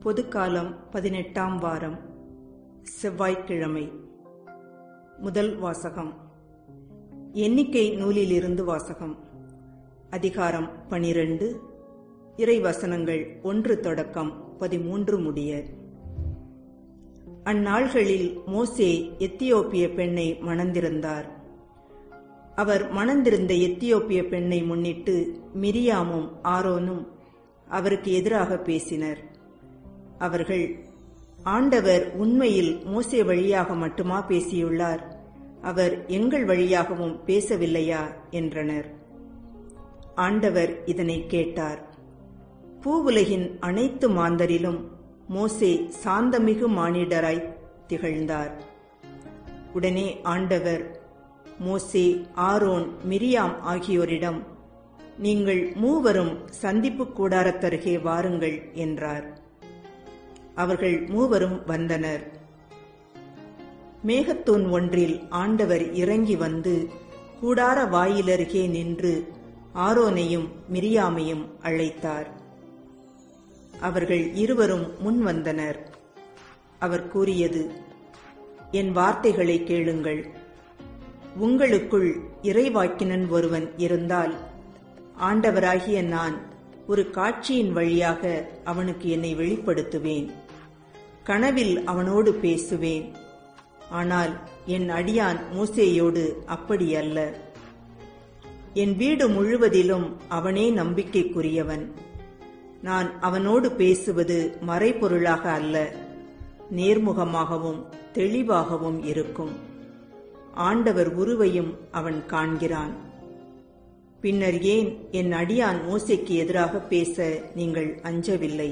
பொதுக்காலம் பதினெட்டாம் வாரம் செவ்வாய்க்கிழமை முதல் வாசகம் எண்ணிக்கை நூலிலிருந்து வாசகம் அதிகாரம் பனிரெண்டு இறைவசனங்கள் ஒன்று தொடக்கம் பதிமூன்று முடிய அந்நாள்களில் மோசே எத்தியோப்பிய பெண்ணை மணந்திருந்தார் அவர் மணந்திருந்த எத்தியோப்பிய பெண்ணை முன்னிட்டு மிரியாமும் ஆரோனும் அவருக்கு எதிராக பேசினர் அவர்கள் ஆண்டவர் உண்மையில் மோசே வழியாக மட்டுமா பேசியுள்ளார் அவர் எங்கள் வழியாகவும் பேசவில்லையா என்றனர் ஆண்டவர் இதனை கேட்டார் பூவுலகின் அனைத்து மாந்தரிலும் மோசே சாந்தமிகு மானிடராய் திகழ்ந்தார் உடனே ஆண்டவர் மோசே ஆரோன் மிரியாம் ஆகியோரிடம் நீங்கள் மூவரும் சந்திப்பு கூடாரத்தருகே வாருங்கள் என்றார் அவர்கள் மூவரும் வந்தனர் மேகத்தூண் ஒன்றில் ஆண்டவர் இறங்கி வந்து கூடார வாயிலருகே நின்று ஆரோனையும் மிரியாமையும் அழைத்தார் அவர்கள் இருவரும் முன் வந்தனர் அவர் கூறியது என் வார்த்தைகளை கேளுங்கள் உங்களுக்குள் இறைவாக்கினன் ஒருவன் இருந்தால் ஆண்டவராகிய நான் ஒரு காட்சியின் வழியாக அவனுக்கு என்னை வெளிப்படுத்துவேன் கனவில் அவனோடு பேசுவேன் ஆனால் என் அடியான் மூசேயோடு அப்படி அல்ல என் வீடு முழுவதிலும் அவனே நம்பிக்கைக்குரியவன் நான் அவனோடு பேசுவது மறைபொருளாக அல்ல நேர்முகமாகவும் தெளிவாகவும் இருக்கும் ஆண்டவர் உருவையும் அவன் காண்கிறான் பின்னர் ஏன் என் அடியான் மோசைக்கு எதிராக பேச நீங்கள் அஞ்சவில்லை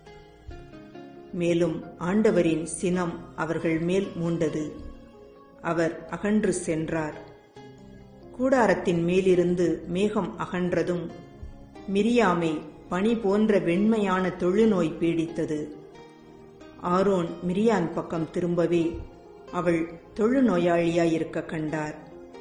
மேலும் ஆண்டவரின் சினம் அவர்கள் மேல் மூண்டது அவர் அகன்று சென்றார் கூடாரத்தின் மேலிருந்து மேகம் அகன்றதும் மிரியாமை பனி போன்ற வெண்மையான தொழுநோய் பீடித்தது ஆரோன் மிரியான் பக்கம் திரும்பவே அவள் தொழுநோயாளியாயிருக்க கண்டார்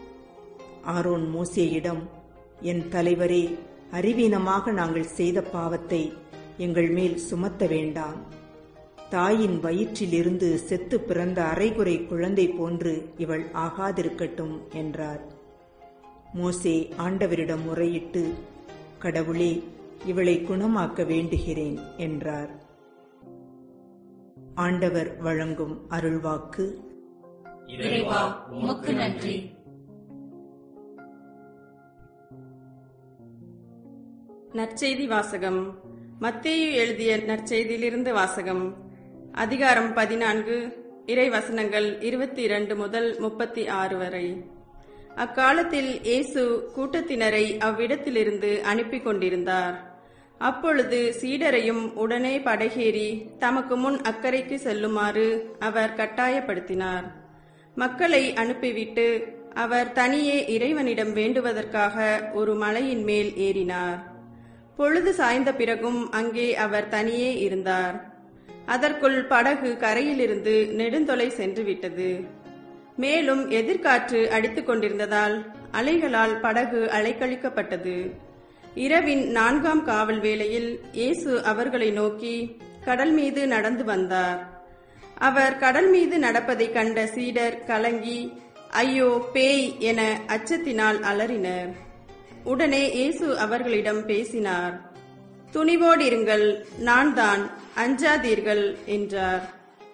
ஆரோன் மோசேயிடம் என் தலைவரே அறிவீனமாக நாங்கள் செய்த பாவத்தை எங்கள் மேல் சுமத்த வேண்டாம் தாயின் வயிற்றிலிருந்து செத்து பிறந்த அரைகுறை குழந்தை போன்று இவள் ஆகாதிருக்கட்டும் என்றார் மோசே ஆண்டவரிடம் முறையிட்டு கடவுளே இவளை குணமாக்க வேண்டுகிறேன் என்றார் ஆண்டவர் வழங்கும் அருள்வாக்கு இறைவா உமக்கு நன்றி நற்செய்தி வாசகம் மத்தேயு எழுதிய நற்செய்தியிலிருந்து வாசகம் அதிகாரம் பதினான்கு இறை வசனங்கள் இருபத்தி இரண்டு முதல் முப்பத்தி ஆறு வரை அக்காலத்தில் இயேசு கூட்டத்தினரை அவ்விடத்திலிருந்து அனுப்பி கொண்டிருந்தார் அப்பொழுது சீடரையும் உடனே படகேறி தமக்கு முன் அக்கறைக்கு செல்லுமாறு அவர் கட்டாயப்படுத்தினார் மக்களை அனுப்பிவிட்டு அவர் தனியே இறைவனிடம் வேண்டுவதற்காக ஒரு மலையின் மேல் ஏறினார் பொழுது சாய்ந்த பிறகும் அங்கே அவர் தனியே இருந்தார் அதற்குள் படகு கரையிலிருந்து நெடுந்தொலை சென்று விட்டது மேலும் எதிர்காற்று அடித்துக் கொண்டிருந்ததால் அலைகளால் படகு அலைக்கழிக்கப்பட்டது இரவின் நான்காம் காவல் வேளையில் இயேசு அவர்களை நோக்கி கடல் மீது நடந்து வந்தார் அவர் கடல் மீது நடப்பதைக் கண்ட சீடர் கலங்கி ஐயோ பேய் என அச்சத்தினால் அலறினர் உடனே இயேசு அவர்களிடம் பேசினார் துணிவோடிருங்கள் நான் தான் அஞ்சாதீர்கள் என்றார்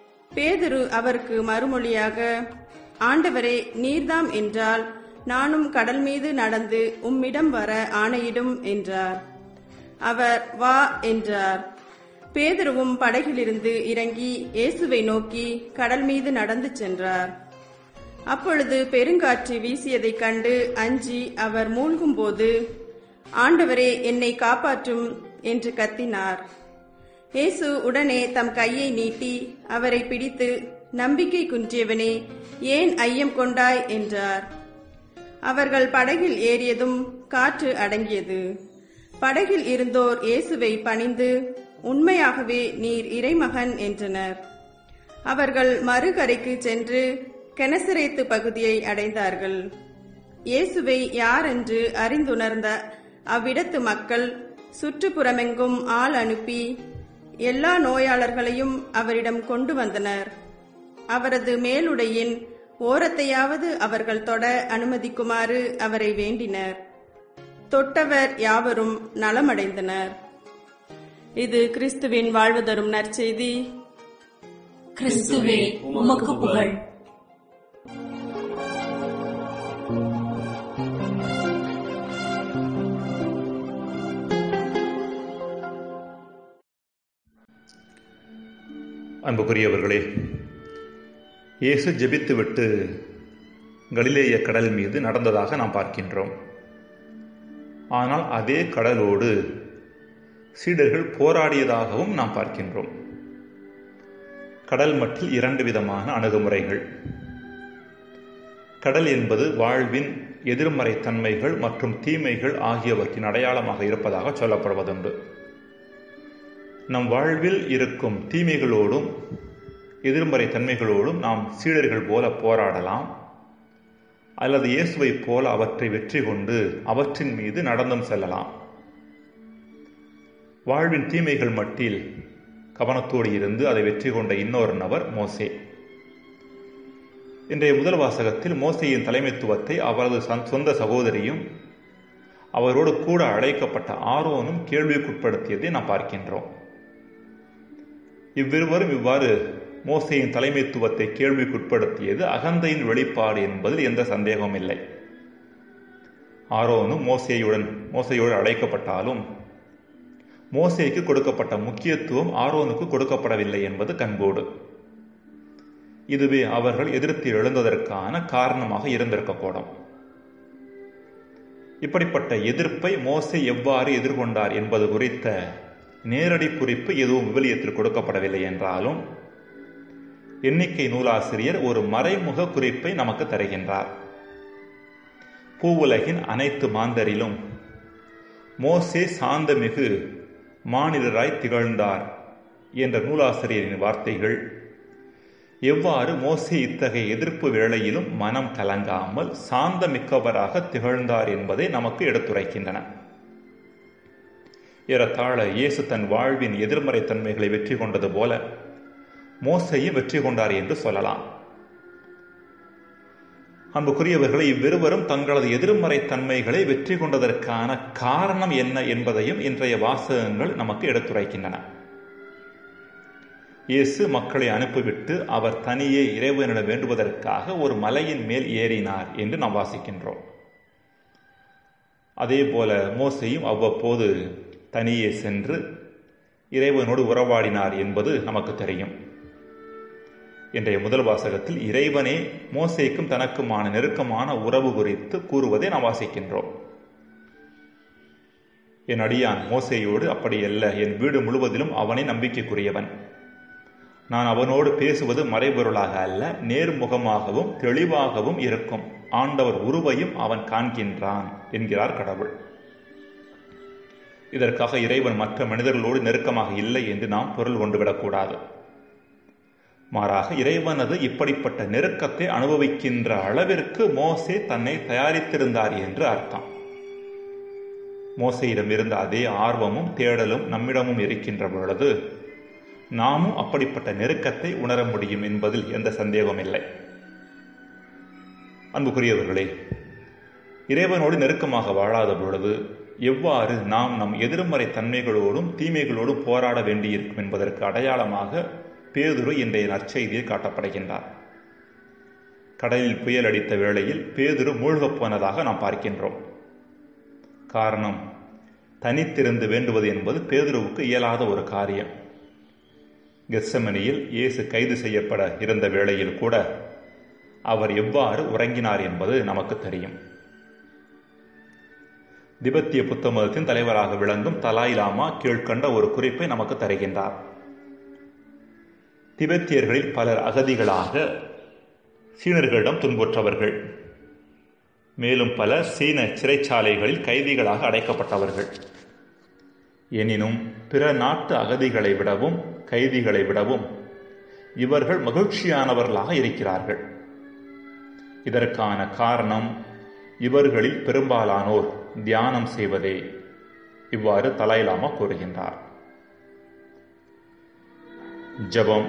பேதுரு அவருக்கு மறுமொழியாக ஆண்டவரே நீர்தாம் என்றால் நானும் கடல் மீது நடந்து உம்மிடம் வர ஆணையிடும் என்றார் அவர் வா என்றார் பேதுருவும் படகிலிருந்து இறங்கி இயேசுவை நோக்கி கடல் மீது நடந்து சென்றார் அப்பொழுது பெருங்காற்று வீசியதைக் கண்டு அஞ்சி அவர் மூழ்கும்போது ஆண்டவரே என்னை காப்பாற்றும் என்று கத்தினார் இயேசு உடனே தம் கையை நீட்டி அவரை பிடித்து நம்பிக்கை குன்றியவனே ஏன் ஐயம் கொண்டாய் என்றார் அவர்கள் படகில் ஏறியதும் காற்று அடங்கியது படகில் இருந்தோர் இயேசுவை பணிந்து உண்மையாகவே நீர் இறைமகன் என்றனர் அவர்கள் மறுகரைக்கு சென்று கெனசரேத்து பகுதியை அடைந்தார்கள் இயேசுவை யார் என்று அறிந்துணர்ந்த அவ்விடத்து மக்கள் சுற்றுப்புறமெங்கும் ஆள் அனுப்பி எல்லா நோயாளர்களையும் அவரிடம் கொண்டு வந்தனர் அவரது மேலுடையின் ஓரத்தையாவது அவர்கள் தொட அனுமதிக்குமாறு அவரை வேண்டினர் தொட்டவர் யாவரும் நலமடைந்தனர் இது கிறிஸ்துவின் வாழ்வு தரும் நற்செய்தி கிறிஸ்துவே உமக்கு புகழ் அன்புக்குரியவர்களே இயேசு ஜெபித்துவிட்டு கலிலேய கடல் மீது நடந்ததாக நாம் பார்க்கின்றோம் ஆனால் அதே கடலோடு சீடர்கள் போராடியதாகவும் நாம் பார்க்கின்றோம் கடல் மட்டில் இரண்டு விதமான அணுகுமுறைகள் கடல் என்பது வாழ்வின் எதிர்மறை தன்மைகள் மற்றும் தீமைகள் ஆகியவற்றின் அடையாளமாக இருப்பதாக சொல்லப்படுவதுண்டு நம் வாழ்வில் இருக்கும் தீமைகளோடும் எதிர்மறை தன்மைகளோடும் நாம் சீடர்கள் போல போராடலாம் அல்லது இயேசுவைப் போல அவற்றை வெற்றி கொண்டு அவற்றின் மீது நடந்தும் செல்லலாம் வாழ்வின் தீமைகள் மட்டில் கவனத்தோடு இருந்து அதை வெற்றி கொண்ட இன்னொரு நபர் மோசே இன்றைய முதல் வாசகத்தில் மோசையின் தலைமைத்துவத்தை அவரது சொந்த சகோதரியும் அவரோடு கூட அழைக்கப்பட்ட ஆரோனும் கேள்விக்குட்படுத்தியதை நாம் பார்க்கின்றோம் இவ்விருவரும் இவ்வாறு மோசையின் தலைமைத்துவத்தை கேள்விக்குட்படுத்தியது அகந்தையின் வெளிப்பாடு என்பதில் எந்த சந்தேகமும் இல்லை ஆரோனும் மோசையுடன் மோசையோடு அழைக்கப்பட்டாலும் மோசைக்கு கொடுக்கப்பட்ட முக்கியத்துவம் ஆரோனுக்கு கொடுக்கப்படவில்லை என்பது கண்கோடு இதுவே அவர்கள் எதிர்த்து எழுந்ததற்கான காரணமாக இருந்திருக்கக்கூடும் இப்படிப்பட்ட எதிர்ப்பை மோசை எவ்வாறு எதிர்கொண்டார் என்பது குறித்த நேரடி குறிப்பு எதுவும் விவிலியத்தில் கொடுக்கப்படவில்லை என்றாலும் எண்ணிக்கை நூலாசிரியர் ஒரு மறைமுக குறிப்பை நமக்கு தருகின்றார் பூவுலகின் அனைத்து மாந்தரிலும் மோசே சாந்தமிகு மானிடராய் திகழ்ந்தார் என்ற நூலாசிரியரின் வார்த்தைகள் எவ்வாறு மோசே இத்தகைய எதிர்ப்பு வேளையிலும் மனம் கலங்காமல் சாந்தமிக்கவராக திகழ்ந்தார் என்பதை நமக்கு எடுத்துரைக்கின்றன ஏறத்தாழ இயேசு தன் வாழ்வின் எதிர்மறை தன்மைகளை வெற்றி கொண்டது போல மோசையும் வெற்றி கொண்டார் என்று சொல்லலாம் அன்புக்குரியவர்களை இவ்விருவரும் தங்களது எதிர்மறை தன்மைகளை வெற்றி கொண்டதற்கான காரணம் என்ன என்பதையும் இன்றைய வாசகங்கள் நமக்கு எடுத்துரைக்கின்றன இயேசு மக்களை அனுப்பிவிட்டு அவர் தனியே இறைவனிடம் வேண்டுவதற்காக ஒரு மலையின் மேல் ஏறினார் என்று நாம் வாசிக்கின்றோம் அதே போல மோசையும் அவ்வப்போது தனியே சென்று இறைவனோடு உறவாடினார் என்பது நமக்கு தெரியும் இன்றைய முதல் வாசகத்தில் இறைவனே மோசைக்கும் தனக்குமான நெருக்கமான உறவு குறித்து கூறுவதை நாம் வாசிக்கின்றோம் என் அடியான் மோசையோடு அப்படியல்ல என் வீடு முழுவதிலும் அவனே நம்பிக்கைக்குரியவன் நான் அவனோடு பேசுவது மறைபொருளாக அல்ல நேர்முகமாகவும் தெளிவாகவும் இருக்கும் ஆண்டவர் உருவையும் அவன் காண்கின்றான் என்கிறார் கடவுள் இதற்காக இறைவன் மற்ற மனிதர்களோடு நெருக்கமாக இல்லை என்று நாம் பொருள் கொண்டுவிடக்கூடாது மாறாக இறைவனது இப்படிப்பட்ட நெருக்கத்தை அனுபவிக்கின்ற அளவிற்கு மோசே தன்னை தயாரித்திருந்தார் என்று அர்த்தம் மோசையிடம் இருந்த அதே ஆர்வமும் தேடலும் நம்மிடமும் இருக்கின்ற பொழுது நாமும் அப்படிப்பட்ட நெருக்கத்தை உணர முடியும் என்பதில் எந்த சந்தேகமும் இல்லை அன்புக்குரியவர்களே இறைவனோடு நெருக்கமாக வாழாத பொழுது எவ்வாறு நாம் நம் எதிர்மறை தன்மைகளோடும் தீமைகளோடும் போராட வேண்டியிருக்கும் என்பதற்கு அடையாளமாக பேதுரு இன்றைய நற்செய்தியில் காட்டப்படுகின்றார் கடலில் புயல் அடித்த வேளையில் பேதுரு மூழ்கப் போனதாக நாம் பார்க்கின்றோம் காரணம் தனித்திருந்து வேண்டுவது என்பது பேதுருவுக்கு இயலாத ஒரு காரியம் கெஸ்ஸமனியில் இயேசு கைது செய்யப்பட இருந்த வேளையில் கூட அவர் எவ்வாறு உறங்கினார் என்பது நமக்கு தெரியும் திபெத்திய புத்த மதத்தின் தலைவராக விளங்கும் தலாய் லாமா கீழ்கண்ட ஒரு குறிப்பை நமக்கு தருகின்றார் திபெத்தியர்களில் பலர் அகதிகளாக சீனர்களிடம் துன்புற்றவர்கள் மேலும் பலர் சீன சிறைச்சாலைகளில் கைதிகளாக அடைக்கப்பட்டவர்கள் எனினும் பிற நாட்டு அகதிகளை விடவும் கைதிகளை விடவும் இவர்கள் மகிழ்ச்சியானவர்களாக இருக்கிறார்கள் இதற்கான காரணம் இவர்களில் பெரும்பாலானோர் தியானம் செய்வதே இவ்வாறு தலாய்லாமா கூறுகின்றார் ஜெபம்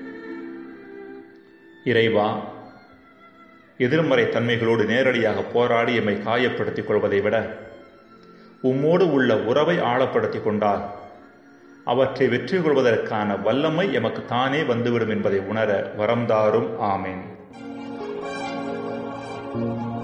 இறைவா எதிர்மறை தன்மைகளோடு நேரடியாக போராடி எம்மை காயப்படுத்திக் கொள்வதை விட உம்மோடு உள்ள உறவை ஆழப்படுத்திக் கொண்டால் அவற்றை வெற்றி கொள்வதற்கான வல்லமை எமக்கு தானே வந்துவிடும் என்பதை உணர வரம்தாரும் ஆமேன்